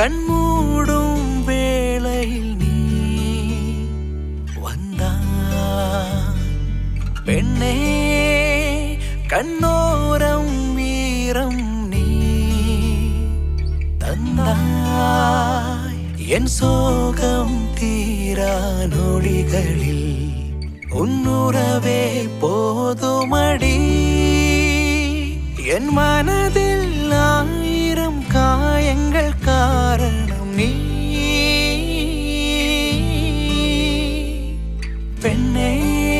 கண்மூடும் வேளையில் நீ வந்தா பெண்ணே கண்ணோரம் வீரம் நீ தந்தாய் என் சோகம் தீரா நொடிகளில் உன்னுறவே போதுமடி என் மனதில் ஆயிரம் காயங்கள் காரணம் நீ பெண்ணே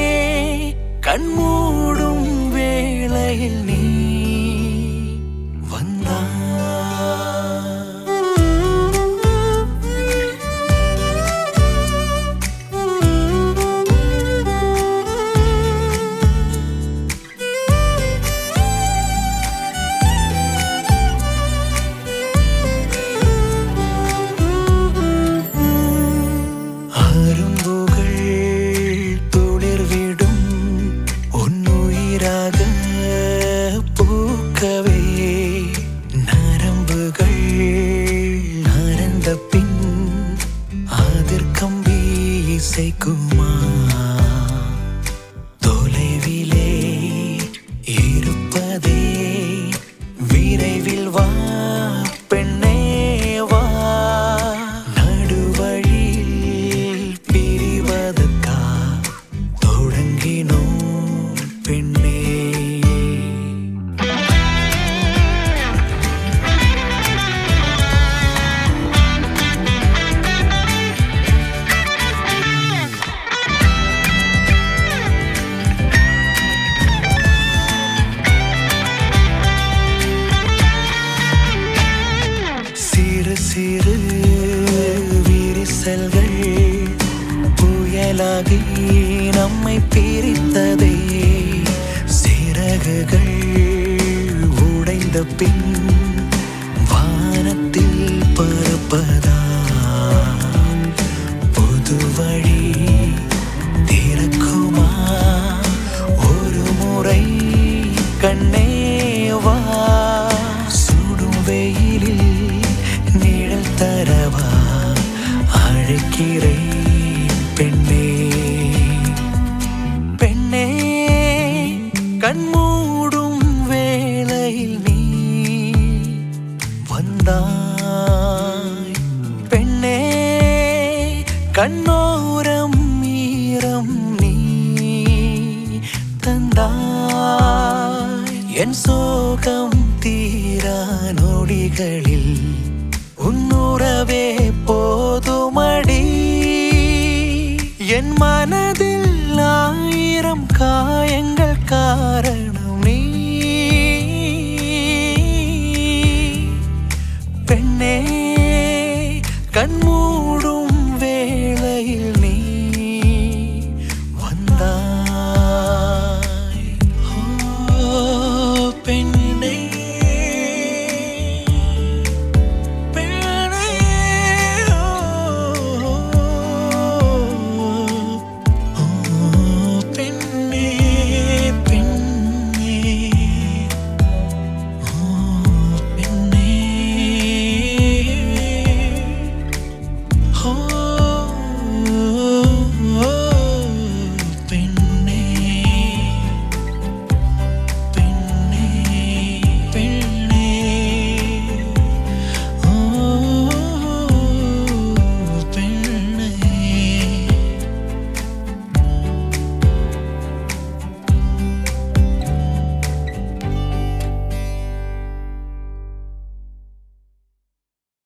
கண்மூடும் வேளையில் நீ வந்தா அரும்புகள் துளிர்விடும் உன்னுயிராக பூக்கவே நரம்புகள் நரந்த பின் அதிர்கம்பி இசைக்குமா தொலைவிலே இருப்பதே விரைவில் வா பெண்ணே வா நடுவழியில் பிரிவதற்கா தொடங்கினோம் பெண்ணே சிறு சிறு விரிசல்கள் புயலாகி நம்மை பிரித்ததே சிறகுகள் உடைந்த பின் வானத்தில் பறப்பதா புது வழி திறக்குமா ஒரு முறை கண்ணே வா சுடும் வெயிலில் நிழல் தரவா அழைக்கிறேன் பெண்ணே பெண்ணே கண்மூடும் வேளையில் நீ வந்தாய் பெண்ணே கண்ணோரம் ஈரம் நீ தந்தாய் என் சோகம் தீரா நொடிகளில் உன்னுறவே போதுமடி என் மனதில் ஆயிரம் காயங்கள் காரணம்